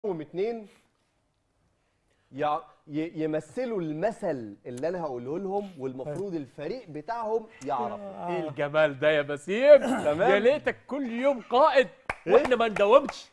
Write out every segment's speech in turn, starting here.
اتنين يع- ي- يمثلوا المثل اللي انا هقوله لهم والمفروض الفريق بتاعهم يعرف ايه الجمال ده يا بسيم يا ليتك كل يوم قائد واحنا ما نداومش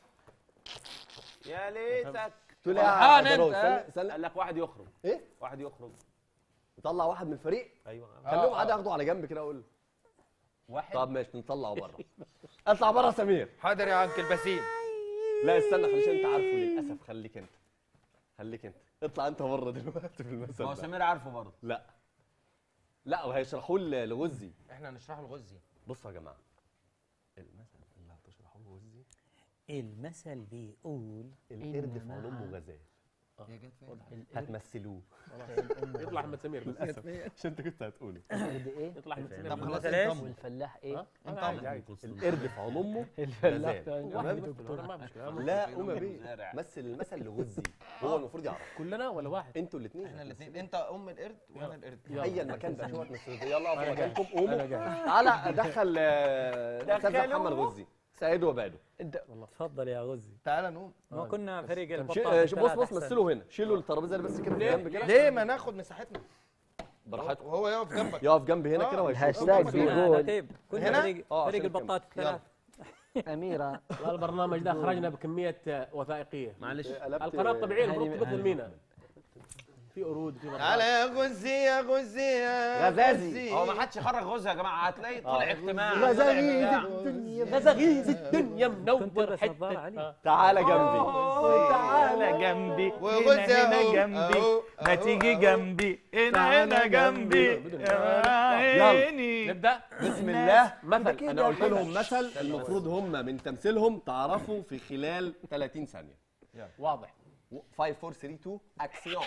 يا ليتك تقول لي فرحان يا دروس أنت، استنى استنى قال لك واحد يخرج ايه واحد يخرج نطلع واحد من الفريق ايوه خليهم عادي ياخدوا على جنب كده اقول له واحد طب ماشي نطلعه بره اطلع بره سمير حاضر يا انكل بسيم لا استنى عشان انت عارفه للاسف خليك انت خليك انت اطلع انت بره دلوقتي في المثل ما هو ده. سمير عارفه برضه لا لا وهيشرحوه ل- لغزي احنا هنشرحه الغزي بصوا يا جماعه المثل اللي هتشرحوه لغزي المثل بيقول القرد في علوم غزال هي جت فين هتمثلوه يطلع احمد سمير بس للاسف عشان انت كنت هتقوله القرد ايه يطلع احمد سمير طب بس. خلاص مثلاش انضم. والفلاح ايه انت القرد في عين امه الفلاح غزال واحد تمام؟ دكتور ما مشكلة. لا قوم يا بيه مزارع. مثل المثل لغزي هو المفروض يعرف كلنا ولا واحد انتوا الاثنين احنا الاثنين انت ام القرد وانا القرد اي المكان ده شويه نص يلا اقفوا أنا جاي. مكانكم انا قوموا جاي تعالى دخل آه، الاستاذ دخلوه. محمد غزي سعيد وبعده اتفضل يا غزي تعالى نقوم ما كنا فريق شي- البطاطا آه، بص الثلاثة بص أحسن. مثلوا هنا شيلوا الترابيزه اللي بس كده في جنب كده ليه ما ناخد مساحتنا براحتكم وهو يقف جنبك يقف جنبي هنا كده وهيشوف الهاشتاج أمك بيقول نقيب كنا هنا؟ فريق آه، فريق عشان البطاطا الثلاث أميرة والله البرنامج ده خرجنا بكميه آه، وثائقيه معلش قلبت- القناه الطبيعيه المفروض هاني- تبث هاني. المينا في قرود في تعالى يا غزي يا غزي يا غزازي. هو ما حدش يخرج غزه يا جماعه هتلاقي طلع اجتماع غزاغيز طلع بتاع. الدنيا غزاغيز الدنيا منور كنت لابس حته نظارة علي. آه. تعالى جنبي تعالى جنبي وغزي هنا هنا أهو، جنبي أهو، ما أهو، تيجي أهو. جنبي هنا تعالى هنا جنبي جنبي. يا عيني نبدا بسم الله مثل انا قلت لهم مثل المفروض هم من تمثيلهم تعرفوا في خلال 30 ثانيه واضح 5 4 3 2 اكسيون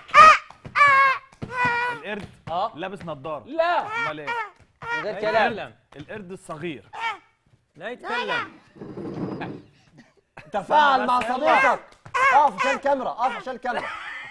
القرد اه لابس نظاره لا امال ايه من غير كلام يتكلم القرد الصغير لا يتكلم تفاعل مع بس يلا. صديقك اقف عشان الكاميرا اقف عشان الكاميرا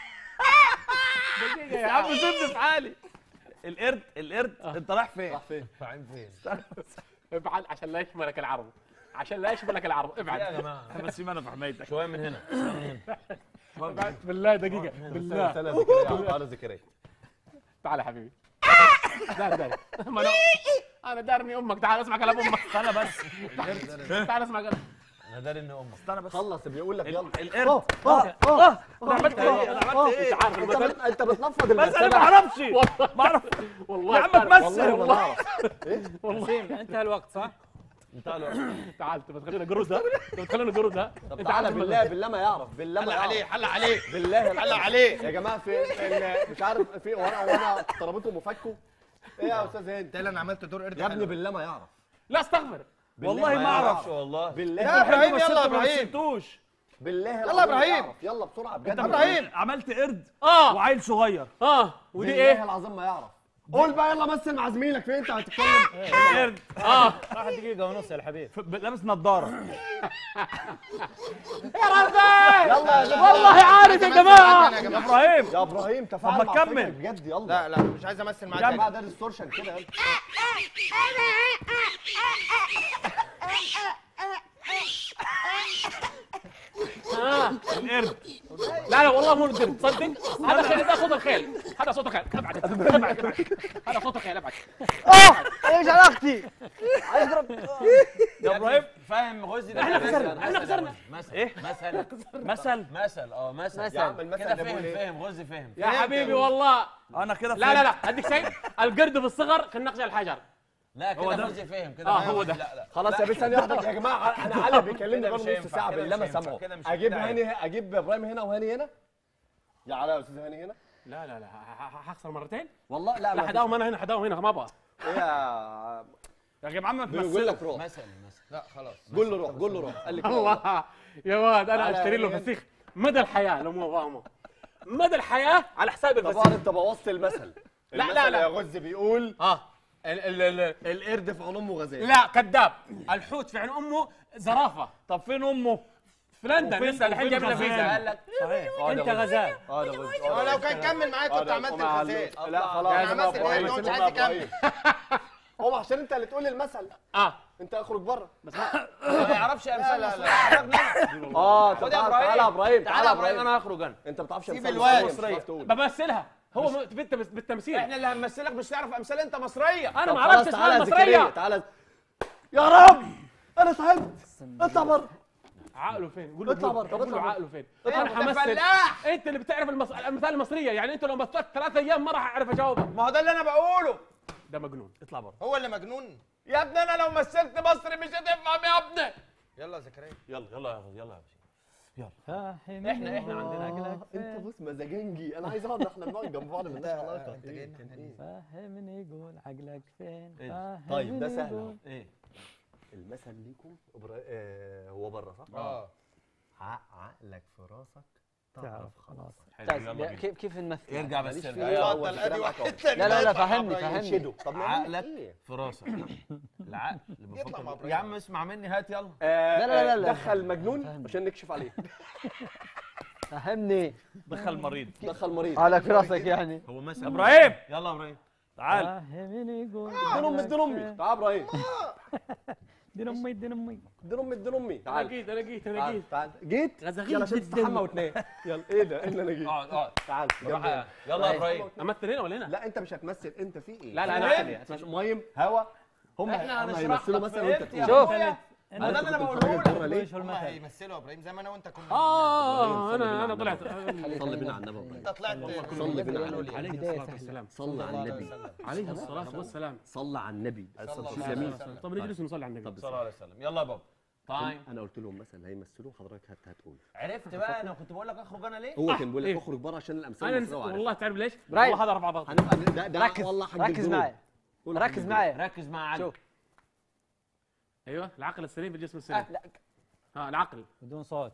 يا عم سيبني في حالي القرد القرد انت رايح فين راح فين رايحين فين ابعد عشان لا يشملك العرض عشان لا يشملك العرض ابعد يا جماعه بس في انا في حمايتك شويه من هنا ابعد بالله دقيقه بالله سنه ذكريات على ذكريات تعال يا حبيبي دار دار ما انا انا دارني امك تعال اسمع كلام امك استنى بس تعال اسمع كلام انا داري ان امك استنى بس خلص بيقول لك يلا القرد انا عملت ايه انا عملت ايه انت عارف انت المثل بت- انت بتنفض بس انا ما المسألة اعرفش والله ما اعرف والله يا عم تعال. تمثل والله ما اعرف وسيم انتهى الوقت صح؟ تعال انت بتخلينا قرود ده انت بتخلينا قرود ده طب انت تعالى عارف بالله بالله ما يعرف بالله حل ما عليه يعرف حل عليه بالله حل عليه يا جماعه في ال- مش عارف في وانا وانا طلبتهم وفكوا ايه يا استاذ هند تالي انا عملت دور قرد يا ابني حلو. بالله ما يعرف لا استغفر والله ما اعرف والله بالله يا ابراهيم بس يلا يا انت ما ابراهيم نسيتوش بالله يلا العظيم يا إبراهيم. ما يعرف. يلا بسرعه بجد انت إبراهيم. عملت قرد اه وعيل صغير اه ودي بالله ايه العظيم ما يعرف قول بقى يلا مثل مع زميلك فين انت هتتكلم قرد اه واحد دقيقة ونص يا الحبيب ف- لابس نظاره يلا يا جماعه والله عارف يا جماعه يا يا جماعه ابراهيم يا ابراهيم تفاعل طب ما مع تكمل. فكرك بجد يلا لا لا مش عايز امثل معاك يا تاني. جماعه ده ديستورشن كده يلا القرد لا لا والله مو القرد صدق هذا خيل هذا صوت الخيل هذا صوت الخيل ابعد ابعد ابعد هذا صوت الخيل ابعد ايش علاقتي؟ يا ابراهيم فاهم غزي ده احنا مثل- خسرنا، احنا مثل خسرنا. مثل ايه؟ مثل مثل مثل اه مثل يا عم المثل كده ده بيقول فهم ايه فهم غزي فهم يا حبيبي والله انا كده لا لا لا اديك شيء القرد في الصغر كالنقش على الحجر لا هو كده ده. غزي فهم كده آه، فهم هو غزي. ده. لا لا خلاص يا بيه ثانيه واحده يا جماعه انا علي بيكلمني كده بقى مش نص هينفع، ساعه كده بالله مش ما هينفع، سامعه كده مش اجيب هينفع. هاني اجيب ابراهيم هنا وهاني هنا يا علاء يا استاذ هاني هنا لا لا لا ه- ه- هخسر مرتين والله لا لا ما حداهم انا هنا حداهم هنا ما ابغى فيش. ايه يا يا جماعه ما بيقول تمثلوا لك روح مثل مثل لا خلاص قول له روح قول له روح قال لي كده الله يا واد انا تعالى يا اشتري له ريان. فسيخ مدى الحياه لو مو فاهمه مدى الحياه على حساب طبعا الفسيخ انت بوظت المثل لا، المثل لا. يا غز بيقول اه ال ال ال القرد في عين امه غزال لا كذاب الحوت في عين امه زرافه طب فين امه؟ في لندن وفين- لسه الحين وفين جايب لنا غزال؟ فيزا قال لك انت غزال اه ده غز هو لو كان كمل معايا كنت عملت الخسائر لا خلاص انا عملت القرد ومش عايز يكمل هو عشان انت اللي تقول لي المثل اه انت اخرج بره ما يعرفش امثال لا، مصرية. اه خد طب يا تعالى ابراهيم تعالى يا ابراهيم تعالى يا ابراهيم انا هخرج انا انت ما بتعرفش سيب امثال الواد. مصرية، مش هتعرف تقول. بمثلها هو م- انت بس- بالتمثيل احنا اللي هنمثلك مش تعرف امثال انت مصريه انا طب ما خلاص اعرفش تعالى اسمها يا زكريا المصريه تعالى يا رب انا تعبت اطلع بره عقله فين قول له اطلع قول بره، له اطلع بره. عقله فين انت انا همثل فلاح انت اللي بتعرف المص... الامثال المصريه يعني انت لو مثلت ثلاث ايام ما راح اعرف اجاوبك ما هو ده اللي انا بقوله ده مجنون اطلع بره هو اللي مجنون يا ابني انا لو مثلت مصري مش هتفهم يا ابني يلا يا زكريا يلا يلا يا غز- يلا يا باشا فاهم احنا احنا عندنا آه، انت بص مزاجنجي انا عايز اقعد احنا بنقعد جنب بعض مالناش علاقه انت إيه؟ جاي إن إحنا ننزل. فهمني قول عقلك فين إيه؟ فهمني طيب ده سهل قول. اهو ايه المثل ليكم إبرا... آه هو بره صح؟ اه ع- عقلك في راسك تعرف خلاص حلو يلا طيب بينا. كيف كيف نمثل ارجع بس ماليش ارجع فيه. يلا. هو اتفضل الكلام ادي معاك واحد أهو. تاني لا، لا، لا، بقى يطلع فهمني، مع إبراهيم. فهمني. شدوا طب نعمل عقلك إيه؟ في راسك العقل اللي يطلع مع بفكر إبراهيم. يا عم اسمع مني هات يلا آه، لا، لا، لا، آه، لا. دخل مجنون فهمني. عشان نكشف عليه فهمني دخل مريض دخل مريض عقلك في راسك يعني هو مثل ابراهيم يلا يا ابراهيم تعال فهمني قول ادين امي ادين امي تعال ابراهيم دين امي دين امي ادين امي ادين امي انا تعال جيت انا جيت انا تعال جيت تعال جيت غزغيل يلا عشان جداً. تستحمى وتنام يلا ايه ده ايه اللي انا جيت اقعد اقعد تعال بالراحة جنبي. يا- يلا يا ابراهيم امثل هنا ولا هنا؟ لا انت مش هتمثل انت في ايه لا، لا، أنا لا. عادي، هتمثل ميم هوا هم احنا هم هنشرح هيمثلوا لك مثلا فهمت وانت يا تقول شوف أخويا؟ ما ده اللي انا بقوله لك بره ليه ايش هو هم المثل هيمثلوا يا ابراهيم زي ما انا وانت كنا اه انا انا طلعت صلي بينا على النبي ابراهيم انت طلعت صلي بينا على النبي عليه الصلاه والسلام صلي على النبي عليه الصلاه والسلام صلي على النبي جميل طب نجلس ونصلي على النبي صلى الله عليه وسلم يلا يا بابا تايم انا قلت لهم مثلا هيمثلوا حضرتك هت هتقول عرفت بقى انا كنت بقول لك اخرج انا ليه هو كان بيقول لك إيه؟ اخرج بره عشان الامثال انا المصرية نس... وعارف. والله تعرف ليش؟ برايم. والله هذا رفع ضغطي هنبقى ده, ده ركز والله حق ركز الجنوب. معي قول حق ركز الجنوب. معي ركز مع علي شوف ايوه العقل السليم في الجسم السليم لا ها العقل بدون صوت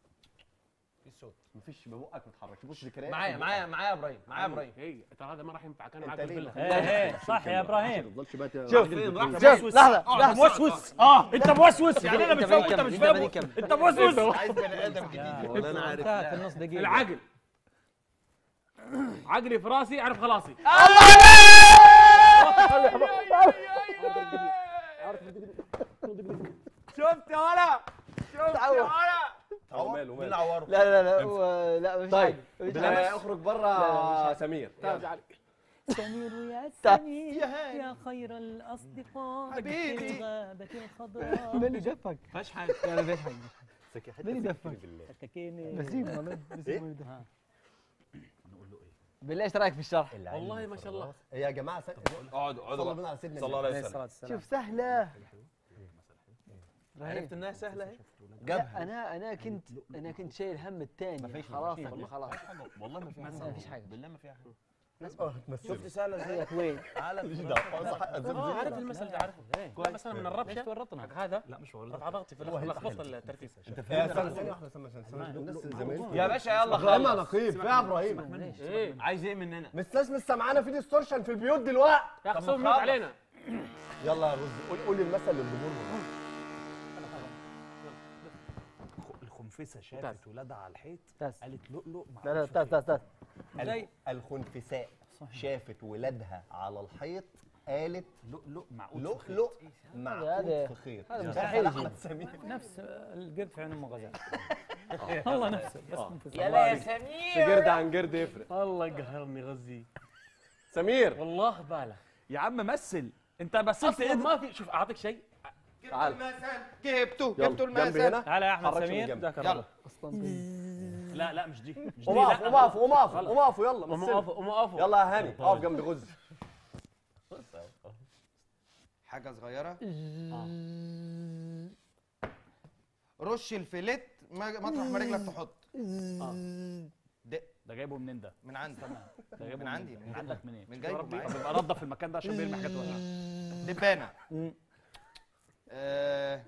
في الصوت مفيش ببقك ما تتحركش بص ذكريات معايا معايا معايا يا ابراهيم معايا يا ابراهيم اي ترى هذا ما راح ينفعك انا انت معاك في ليه الفيلا ايه ايه صح يا ما ابراهيم تفضلش بقى ت- شوف فين راح شوف لحظه لحظه موسوس اه انت موسوس يعني انا انت مش فاهم بني انت كم؟ مش انت فاهم بني كم؟ انت موسوس عايز بني ادم جديد والله انا عارف انتهت النص دقيقه العقل عقلي في راسي اعرف خلاصي شفت يا ولا شفت يا ولا هو ماله مين اللي ماله عوره لا لا لا هو لا مش طيب حاجة. مش لا، حاجة. اخرج بره سمير سمير يا سمير يا خير الاصدقاء حبيبي. في الغابة الخضراء من اللي دفك فاش حاجه لا ما فيش حاجه سكي حته مين سكي يدفك؟ بالله سكاكيني نسيم والله إيه؟ ها. بالله ايش رايك في الشرح؟ والله ما شاء الله يا جماعه سك... اقعدوا صلوا اقعدوا بينا على سيدنا صلى الله النبي. عليه عليه وسلم الصلاه والسلام شوف سهله عرفت انها سهله اهي لا انا انا كنت انا كنت شايل هم الثاني خلاص ما خلاص والله ما في حاجه ما فيش حاجه بالله ما في حاجه شفت سهله ازاي زيك وين؟ ماليش دعوه صح اه عارف المثل ده عارفه لا بس انا من الربشه ليش ورطنا؟ هذا لا مش رفع ضغطي في لخبطت التركيز يا استنى ثانيه واحده استنى استنى استنى الناس زمان يا باشا يلا ابراهيم خلص نقيب فين يا ابراهيم ايه عايز ايه مننا مستاذ مش سامعانا في ديستورشن في البيوت دلوقتي يا اخي طب صوب ما ميوت خلاص. علينا يلا يا رز قول قول المثل للجمهور الخنفسه شافت ولادها على الحيط تاس. قالت لؤلؤ مع لا لا تاس تاس تاس الخ- الخنفساء شافت ولادها على الحيط قالت لؤلؤ معقود لؤلؤ معقود هذا- في خيط هذا ده مستحيل أحمد يجي. سمير نفس القرد في عين ام غزال والله نفسه بس كنت يلا يا سمير جرد عن جرد يفرق الله قهرني غزي سمير والله باله يا عم مثل انت مثلت اصلا ايه ما في شوف اعطيك شيء تعال جبته يلا جبته جنبي المثل هنا تعال يا احمد حركش من سمير جنبي. ذاك يلا لا لا مش دي مش دي قوم اقف لا قوم اقف قوم اقف قوم اقف يلا قوم مثل. اقف قوم اقف يلا يا هاني اقف جنب غز حاجه صغيره رش الفيليت ما- مطرح ما رجلك تحط دق ده جايبه منين ده؟ من عندي ده جايبه من عندي من عندك منين؟ من جايبه معايا طب يبقى نضف المكان ده عشان بيرمي حاجات وحشه دبانه آه،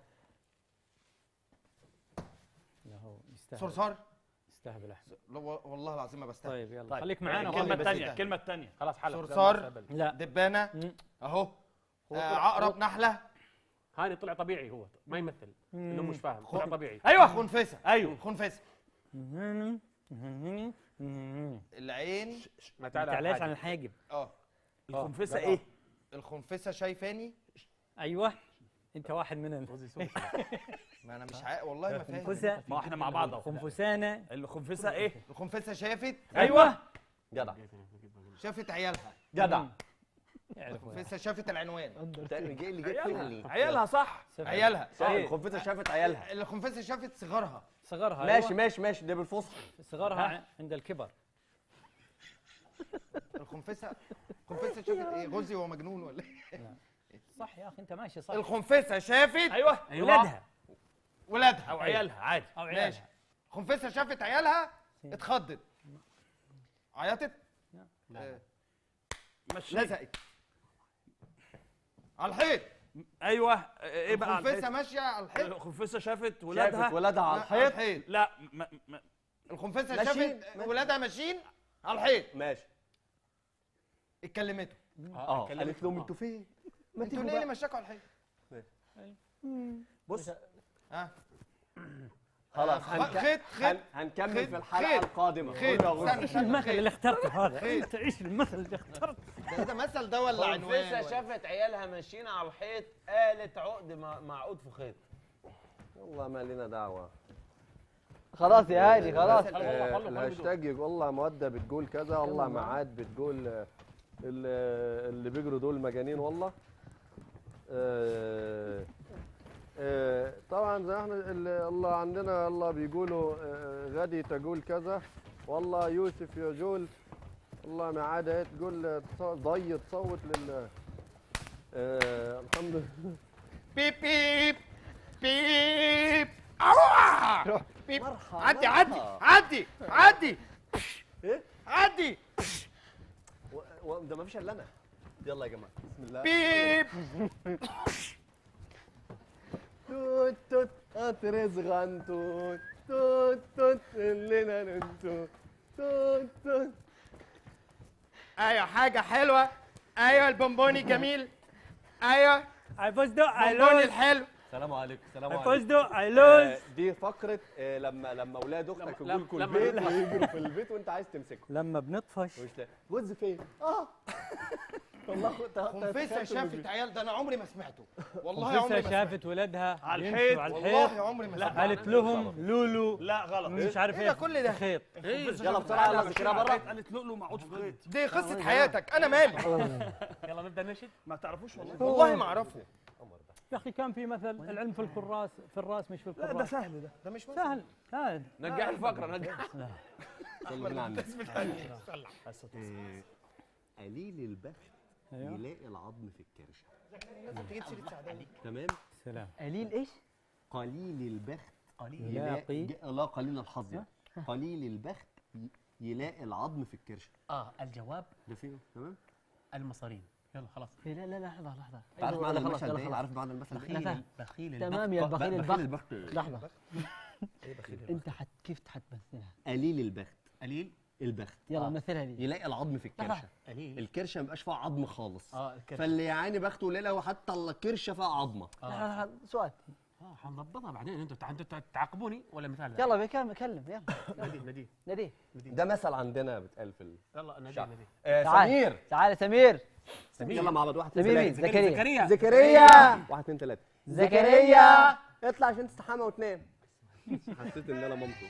لا هو يستاهل صرصار يستهبل احسن لا و- والله العظيم ما بستاهل طيب يلا طيب. خليك معانا الكلمه والله الثانيه بسيطة. الكلمه الثانيه خلاص حلق صرصار لا دبانه مم. اهو هو آه، طلع- عقرب نحله هاني طلع طبيعي هو ما يمثل انه مش فاهم طلع طبيعي ايوه خنفسه ايوه خنفسه العين ما ما تعلاش عن الحاجب اه الخنفسه ايه؟ الخنفسه شايفاني ايوه انت واحد من ال- ما انا مش عاق والله ما فاهم خنفسه ما احنا مع بعض اهو خنفسانه الخنفسه ايه الخنفسه شافت ايوه جدع شافت عيالها جدع يعرفوا الخنفسه شافت العنوان جاي اللي جت فيها عيالها صح عيالها صح الخنفسه شافت عيالها الخنفسه شافت صغارها صغرها ماشي أيوة. ماشي ماشي ده بالفصحى صغرها عند الكبر الخنفسه الخنفسه شافت ايه غزي هو مجنون ولا ايه صح يا اخي انت ماشي صح الخنفسه شافت ايوه ولادها ولادها او عيالها عادي او ماشي عيالها خنفسه شافت عيالها اتخضت عيطت آه، ماشي لزقت على الحيط ايوه ايه بقى على الخنفسه ماشيه على الحيط الحيط؟ الخنفسه شافت شافت ولادها ولادها على الحيط لا ما ما الخنفسه ماشيين. شافت ولادها ماشيين على الحيط ماشي اتكلمتوا اه قالت لهم انتوا فين ما انتوا تيجوا ليه بقى اللي مشاكوا على الحيط بص ها خلاص خ- هنك- خيط خيط هن- هنكمل خيط- في الحلقه خيط- القادمه خيط قلنا غرفة. استنى ايش استنى المثل خيط. اللي اخترته هذا خيط. انت ايش المثل اللي اخترته ده ده مثل ده ولا عنوان خنفسه ولا- شافت عيالها ماشيين على الحيط قالت عقد مع- معقود في خيط والله ما لنا دعوه خلاص يا هادي خلاص خلوا- آه، خلوا- خلوا الهاشتاج يقول الله مودة بتقول كذا الله معاد بتقول آه، اللي اللي بيجروا دول مجانين والله آه، آه، طبعا زي احنا اللي الله عندنا الله بيقولوا آه، غدي تقول كذا والله يوسف يقول الله معاد اهي تقول آه، تص- ضي تصوت لل آه، الحمد لله بيب بيب بيب أوه! بيب عدي عدي عدي عدي إيه؟ عدي و- و- ده ما فيش الا انا يلا يا جماعه بسم الله بيب توت توت أترز غنتوت توت توت اللي ننتو توت توت ايوه حاجه حلوه ايوه البونبوني جميل ايوه اي فوزدو اي البونبوني لوز الحلو السلام عليكم السلام اي عليكم فوزدو اي لوز آه، دي فقرة آه، لما لما اولاد اختك لما- يجوا لكم لما- البيت ويجروا في البيت وانت عايز تمسكه لما بنطفش مش لاقي غز فين؟ اه والله خ- ت- خنفسه تخيلت شافت الموجود. عيال ده انا عمري ما سمعته والله عمري خنفسه ما سمعته شافت ولادها على يمشوا الحيط. على والله الحيط عمري ما سمعته قالت لهم لولو لا غلط مش عارف إيه ايه ده كل ده؟ خيط يلا بسرعة يلا ذاكرها بره قالت لؤلؤ معود في خيط دي قصه حياتك انا مالي يلا نبدا نشد ما تعرفوش والله والله ما اعرفه يا اخي كان في مثل العلم في الكراس في الراس مش في لا ده الكراس سهل ده ده مش مثل. سهل سهل نجح الفقره نجح صلوا بالله على النبي. سهل آه، قليل البخت أيوه. يلاقي العظم في الكرشه تمام سلام قليل ايش؟ قليل البخت يلاقي ج- لا قليل الحظ يعني. قليل البخت ي- يلاقي العظم في الكرشه اه الجواب ده فين تمام المصارين يلا خلاص إيه، لا لا لا لحظه لحظه عارف أيوة، معنى يلا خلاص المثل يلا ده إيه؟ خلاص عارف معنى المثل ده إيه؟ بخيل فاهم. بخيل تمام يا بخيل بخيل البخت البخت لحظه انت حت كيف حتمثلها؟ قليل البخت قليل البخت يلا آه. مثلها لي يلاقي العظم في الكرشه قليل الكرشه ما بيبقاش فيها عظم خالص اه الكرش فاللي يعاني بخته ليله وحتى الكرشه فيها عظمه لحظة، لحظة، سؤال اه حنضبطها بعدين انتوا انتوا تعاقبوني ولا مثال يلا بكلم كلم يلا نادي نادي ناديه ده مثل عندنا بيتقال في ال... يلا نادي شعب. نادي آه تعال سمير تعال سمير سمير يلا مع بعض واحد سمير مين؟ اتنين زكريا زكريا زكريا واحد اثنين ثلاثة زكريا اطلع عشان تستحمى وتنام حسيت ان انا مامته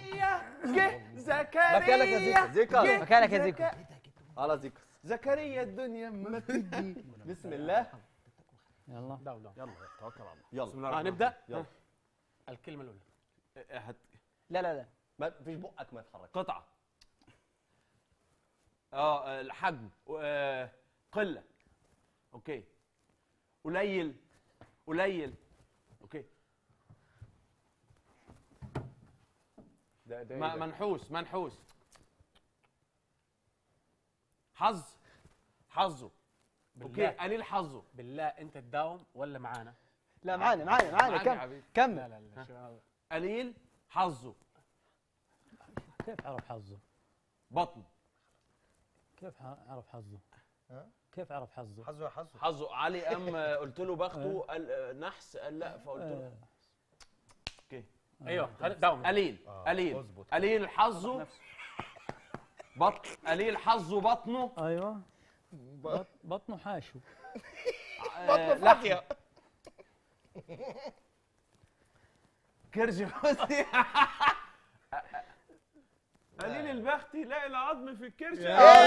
زكريا مكانك يا زيكا زيكا مكانك يا زيكو على زيكا زكريا الدنيا ما تدي بسم الله يلا دولة يلا توكل على يلا الله اه نبدا يلا. ها. الكلمه الاولى هت- لا لا لا ما فيش بقك ما يتحركش قطعه اه الحجم آه، قله اوكي قليل قليل اوكي ده ده إيه ما- ده؟ منحوس منحوس حظ حظه اوكي بالله. قليل حظه بالله انت تداوم ولا معانا لا معانا معانا معانا معاك يا كم حبيبي. كمل لا لا لا شو- قليل حظه كيف عرف حظه؟ بطن كيف ح- عرف حظه؟ كيف عرف حظه؟ حظه حظه حظه علي قام قلت له باخده قال آه، نحس قال لا فقلت له اوكي ايوه خلي- داوم قليل قليل قليل حظه بطن قليل حظه بطنه ايوه بط- بطنه حاشو بطنه فاضيه كرش غوزي قليل البخت يلاقي العظم في الكرش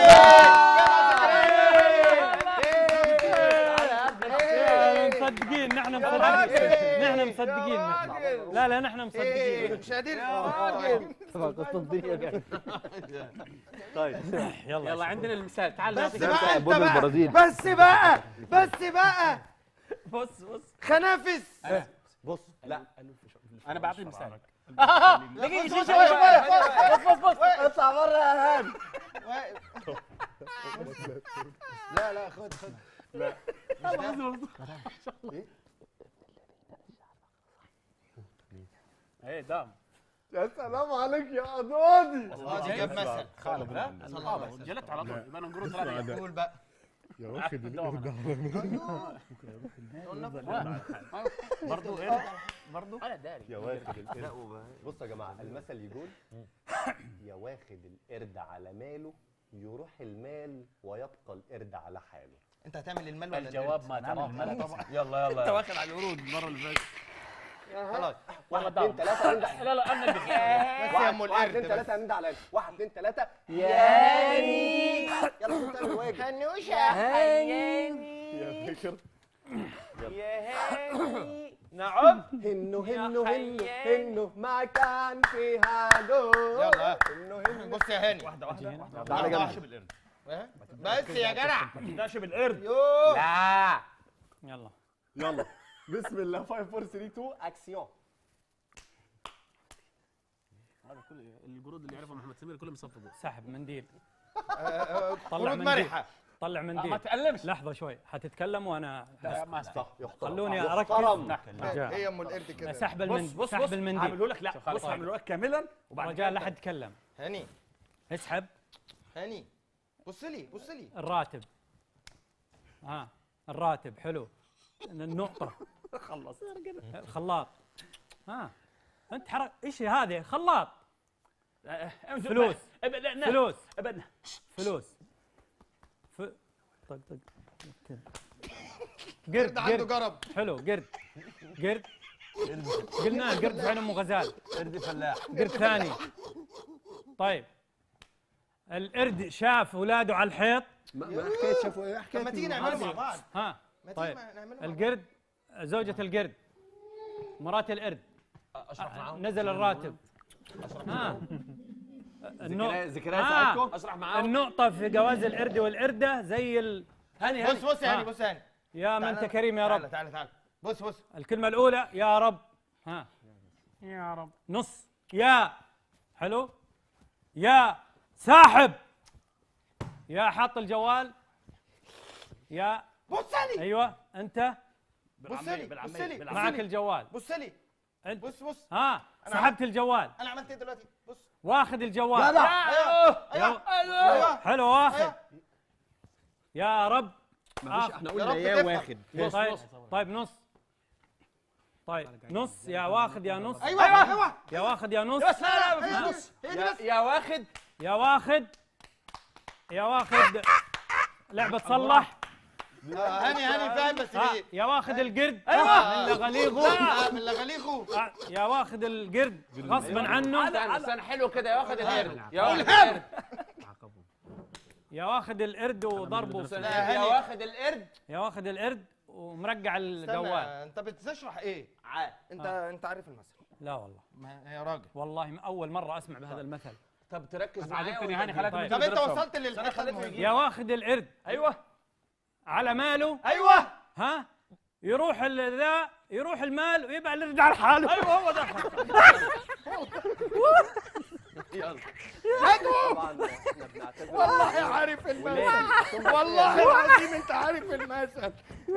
مصدقين نحن مصدقين نحن مصدقين نحن لا لا نحن مصدقين مش قادر يلا يلا عندنا المثال تعال بس نعطيك بقى انت بوز بقى البرازيل. بس بقى بس بقى بص بص خنافس بص لا انا بعطي مثال دقيقة شوي شوي بص بص بص اطلع بره يا هان لا لا خد خد ايه دام يا سلام عليك يا قضادي اه دي جاب مثل خالد لا جلت على طول يبقى نقول ثلاثة قول بقى يا واخد القرد برضو ايه برضو انا داري يا واخد القرد بص يا جماعه المثل يقول يا واخد القرد على ماله يروح المال ويبقى القرد على حاله انت هتعمل المال ولا الجواب ما ترى طبعا يلا انت يلا واخد على الورود المره اللي فاتت خلاص واحد اثنين ثلاثة لا لا انا اللي بس يا ام واحد القرد اتنين بس. تلاته هنده على واحد اتنين تلاته يا هاني يلا خد تعمل واجب هنوشة يا فكر يا هاني نعم هنو هنو هنو هنو ما كان فيها دور يلا هنو هنو بص يا هاني واحده واحده واحده تعالى واحدة. جنبي. ها؟ بس يا جدع ما تبداش بالقرد يوه لا يلا يلا بسم الله 5 4 3 2 اكسيون هذا كل القرود اللي يعرفها محمد سمير كلهم يصفقوا سحب منديل طلع طلع قرود منديل مرحة طلع ما منديل تألمش لحظة شوي حتتكلم وانا لا ما استحق صح يحترم خلوني يحترم. اركز رجاء هي ام القرد كده سحب بص المنديل بص سحب بص المنديل هعمله لك لا بص طيب. هعمله لك كاملا وبعد رجاء لا كده حد يتكلم هاني اسحب هاني بص لي بص لي الراتب ها الراتب حلو النقطة خلص الخلاط ها انت حرك ايش هذه خلاط فلوس. فلوس فلوس ابدا فلوس ف... طق طق قرد القرد عنده قرد قرب حلو قرد قرد قلنا القرد في عين ام غزال قرد فلاح قرد ثاني طيب القرد شاف اولاده على الحيط ما ما حكيت شافوا ايه طب حكيت ما تيجي نعمله مع بعض ها ما تيجي طيب ما نعمله مع بعض القرد زوجة القرد مرات القرد اشرح معاهم نزل الراتب ها النق- ذكريات آه. ساعتكم اشرح معاهم النقطة في جواز القرد والقردة زي ال... هاني هاني بص بص يا هاني ها. بص يا هاني يا من تعال- انت كريم يا تعال رب تعال تعال بص بص الكلمة الأولى يا رب ها يا رب نص يا حلو يا ساحب يا حاط الجوال يا بص لي ايوه انت بص لي بص لي بص معك لي الجوال بص لي انت بص بص ها سحبت الجوال انا عملت ايه دلوقتي بص واخذ الجوال ايوه ايوه ايوه حلو واخذ أيوة. يا رب آخر. احنا يا قلنا رب يا تفهم. واخد طيب طيب نص طيب نص يا واخد يا نص ايوه ايوه يا واخد يا نص بس لا لا ما فيش هي نص دي- هي دي يا- بس. يا واخد يا واخد يا واخد لعبة صلح آه، هاني هاني فاهم بس ها ليه يا واخد القرد ايوه من لغليغه آه، من لغليغه آه، يا واخد القرد غصبا عنه استنى استنى حلو كده يا واخد القرد يا واخد القرد يا واخد القرد وضربه استنى، يا يا هاني. واخد القرد يا واخد القرد ومرقع الجوال استنى انت بتشرح ايه ع- انت انت عارف المثل لا والله ما يا راجل والله ما اول مرة اسمع بهذا المثل طب تركز بس معايا عجبتني ولا هاني إيه؟ خلاك طيب. طب انت تدرسهم. وصلت للحته المهمه يا واخد القرد ايوه على ماله ايوه ها يروح ال- ذا يروح المال ويبقى القرد على حاله ايوه هو ده طبعا احنا بنعتذر والله عارف المثل والله العظيم انت عارف المثل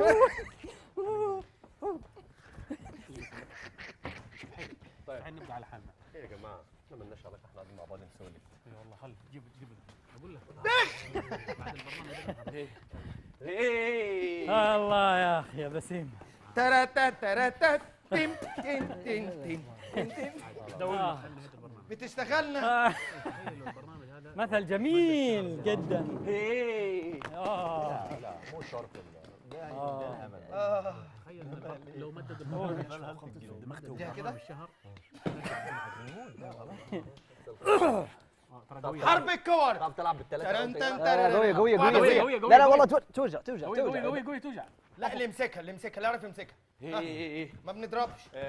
الحين نبدا على حالنا ايه يا جماعه احنا مالناش علاقه احنا قاعدين مع بعض نسولف اي والله خلي جيب جيب اقول لك ايه الله يا اخي يا بسيم تراتا تراتا تم تم تم تم تم تم آه. بتشتغلنا آه. مثل جميل جدا ايه آه. لا مو شرط ال- آه. تخيل لو مدد البرنامج دماغته اديها كده. الشهر حرب الكور طب تلعب بالثلاثه ترن تن آه، قوية ترن. قوية واحدة قوية زي- قوية، قوية، لا لا قوية. والله تو- توجع توجع قوي قوي توجع قوي قوي توجع لا اللي يمسكها اللي يمسكها اللي يعرف يمسكها ايه ايه ايه ما بنضربش